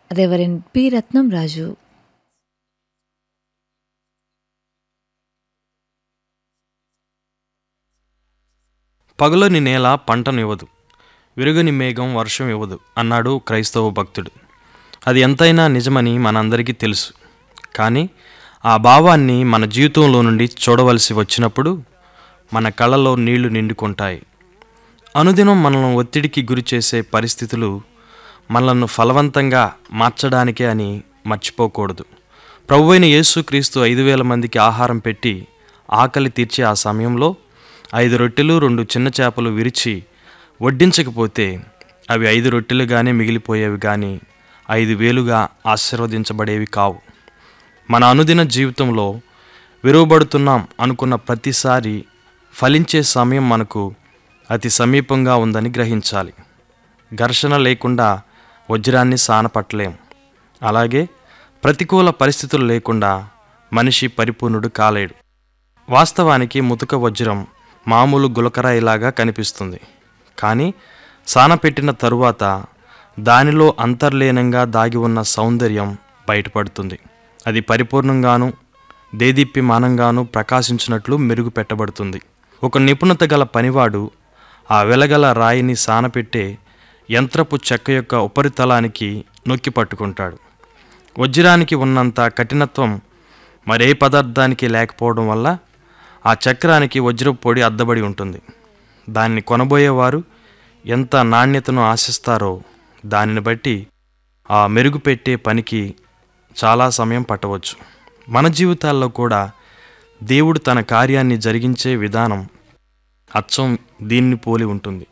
reverend P Ratnam రాజు పగలని నేల పంటను ఇవ్వదు విరుగని మేఘం వర్షం ఇవ్వదు అన్నాడు క్రైస్తవ భక్తుడు అది ఎంతైనా నిజమని మనందరికీ తెలుసు కానీ ఆ భావాన్ని మన జీవితంలో నుండి చూడవలసి వచ్చినప్పుడు మన కళ్ళలో నీళ్లు నిండుకుంటాయి అనుదినం మనల్ని ఒత్తిడికి గురి చేసే పరిస్థితులు మనలను ఫలవంతంగా మార్చడానికే అని మర్చిపోకూడదు ప్రభువైన యేసుక్రీస్తు ఐదు వేల మందికి ఆహారం పెట్టి ఆకలి తీర్చే ఆ సమయంలో ఐదు రొట్టెలు రెండు చిన్న చేపలు విరిచి వడ్డించకపోతే అవి ఐదు రొట్టెలుగానే మిగిలిపోయేవి కానీ ఐదు వేలుగా ఆశీర్వదించబడేవి కావు మన అనుదిన జీవితంలో విరువబడుతున్నాం అనుకున్న ప్రతిసారి ఫలించే సమయం మనకు అతి సమీపంగా ఉందని గ్రహించాలి ఘర్షణ లేకుండా వజ్రాన్ని సానపట్టలేం అలాగే ప్రతికూల పరిస్థితులు లేకుండా మనిషి పరిపూర్ణుడు కాలేడు వాస్తవానికి ముతుక వజ్రం మామూలు గులకరాయిలాగా కనిపిస్తుంది కానీ సానపెట్టిన తరువాత దానిలో అంతర్లీనంగా దాగి ఉన్న సౌందర్యం బయటపడుతుంది అది పరిపూర్ణంగాను దేదీప్యమానంగాను ప్రకాశించినట్లు మెరుగు పెట్టబడుతుంది ఒక నిపుణత గల పనివాడు ఆ వెలగల రాయిని సానపెట్టే యంత్రపు చెక్క యొక్క ఉపరితలానికి నొక్కి పట్టుకుంటాడు వజ్రానికి ఉన్నంత కఠినత్వం మరే పదార్థానికి లేకపోవడం వల్ల ఆ చక్రానికి వజ్రపు పొడి అద్దబడి ఉంటుంది దాన్ని కొనబోయేవారు ఎంత నాణ్యతను ఆశిస్తారో దానిని బట్టి ఆ మెరుగుపెట్టే పనికి చాలా సమయం పట్టవచ్చు మన జీవితాల్లో కూడా దేవుడు తన కార్యాన్ని జరిగించే విధానం అచ్చం దీన్ని పోలి ఉంటుంది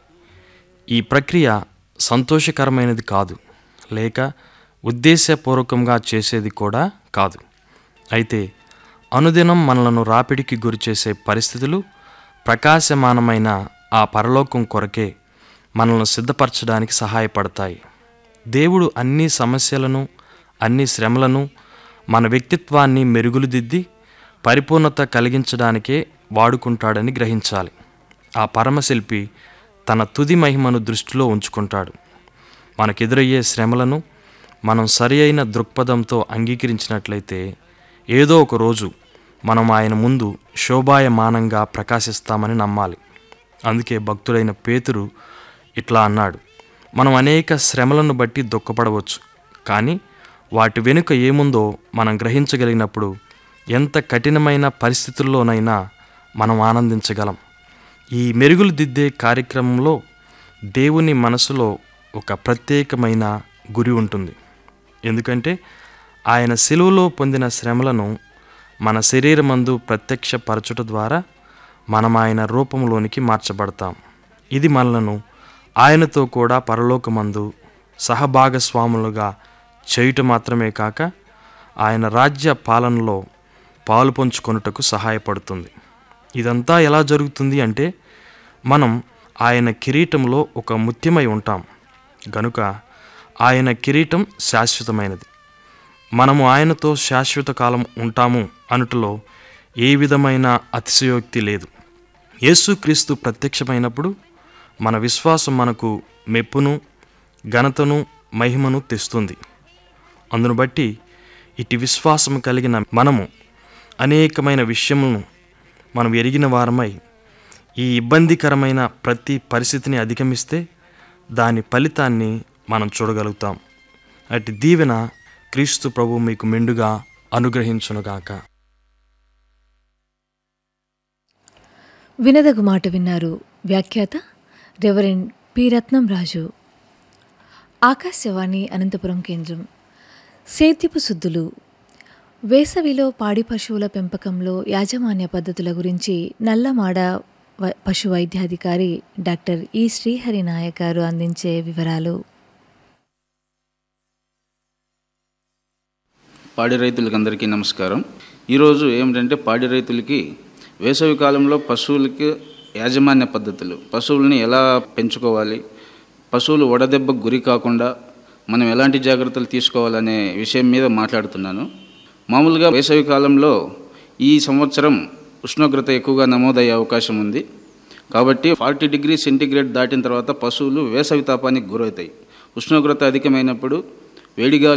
ఈ ప్రక్రియ సంతోషకరమైనది కాదు లేక ఉద్దేశపూర్వకంగా చేసేది కూడా కాదు అయితే అనుదినం మనలను రాపిడికి గురిచేసే పరిస్థితులు ప్రకాశమానమైన ఆ పరలోకం కొరకే మనల్ని సిద్ధపరచడానికి సహాయపడతాయి దేవుడు అన్ని సమస్యలను అన్ని శ్రమలను మన వ్యక్తిత్వాన్ని మెరుగులుదిద్ది పరిపూర్ణత కలిగించడానికే వాడుకుంటాడని గ్రహించాలి ఆ పరమశిల్పి తన తుది మహిమను దృష్టిలో ఉంచుకుంటాడు మనకెదురయ్యే శ్రమలను మనం సరి అయిన దృక్పథంతో అంగీకరించినట్లయితే ఏదో ఒక రోజు మనం ఆయన ముందు శోభాయమానంగా ప్రకాశిస్తామని నమ్మాలి అందుకే భక్తుడైన పేతురు ఇట్లా అన్నాడు మనం అనేక శ్రమలను బట్టి దుఃఖపడవచ్చు కానీ వాటి వెనుక ఏముందో మనం గ్రహించగలిగినప్పుడు ఎంత కఠినమైన పరిస్థితుల్లోనైనా మనం ఆనందించగలం ఈ మెరుగులు దిద్దే కార్యక్రమంలో దేవుని మనసులో ఒక ప్రత్యేకమైన గురి ఉంటుంది ఎందుకంటే ఆయన సెలువులో పొందిన శ్రమలను మన శరీరమందు ప్రత్యక్షపరచుట ద్వారా మనం ఆయన రూపంలోనికి మార్చబడతాం ఇది మనలను ఆయనతో కూడా పరలోకమందు సహభాగస్వాములుగా చేయుట మాత్రమే కాక ఆయన రాజ్య పాలనలో పాలు పంచుకొనుటకు సహాయపడుతుంది ఇదంతా ఎలా జరుగుతుంది అంటే మనం ఆయన కిరీటంలో ఒక ముత్యమై ఉంటాం గనుక ఆయన కిరీటం శాశ్వతమైనది మనము ఆయనతో శాశ్వత కాలం ఉంటాము అనుటలో ఏ విధమైన అతిశయోక్తి లేదు యేసుక్రీస్తు ప్రత్యక్షమైనప్పుడు మన విశ్వాసం మనకు మెప్పును ఘనతను మహిమను తెస్తుంది అందును బట్టి ఇటు విశ్వాసం కలిగిన మనము అనేకమైన విషయములను మనం ఎరిగిన వారమై ఈ ఇబ్బందికరమైన ప్రతి పరిస్థితిని అధిగమిస్తే దాని ఫలితాన్ని మనం చూడగలుగుతాం అటు దీవెన క్రీస్తు ప్రభు మీకు మెండుగా అనుగ్రహించునుగాక వినదగు మాట విన్నారు వ్యాఖ్యాత రెవరెండ్ పి రత్నం రాజు ఆకాశవాణి అనంతపురం కేంద్రం సేద్యపు శుద్ధులు వేసవిలో పాడి పశువుల పెంపకంలో యాజమాన్య పద్ధతుల గురించి నల్లమాడ వ- పశు వైద్యాధికారి డాక్టర్ ఈ శ్రీహరి నాయక్ గారు అందించే వివరాలు పాడి రైతులకి అందరికీ నమస్కారం ఈరోజు ఏమిటంటే పాడి రైతులకి వేసవి కాలంలో పశువులకి యాజమాన్య పద్ధతులు పశువుల్ని ఎలా పెంచుకోవాలి పశువులు వడదెబ్బకు గురి కాకుండా మనం ఎలాంటి జాగ్రత్తలు తీసుకోవాలనే విషయం మీద మాట్లాడుతున్నాను మామూలుగా వేసవి కాలంలో ఈ సంవత్సరం ఉష్ణోగ్రత ఎక్కువగా నమోదయ్యే అవకాశం ఉంది కాబట్టి ఫార్టీ డిగ్రీ సెంటీగ్రేడ్ దాటిన తర్వాత పశువులు వేసవి తాపానికి గురవుతాయి ఉష్ణోగ్రత అధికమైనప్పుడు వేడిగా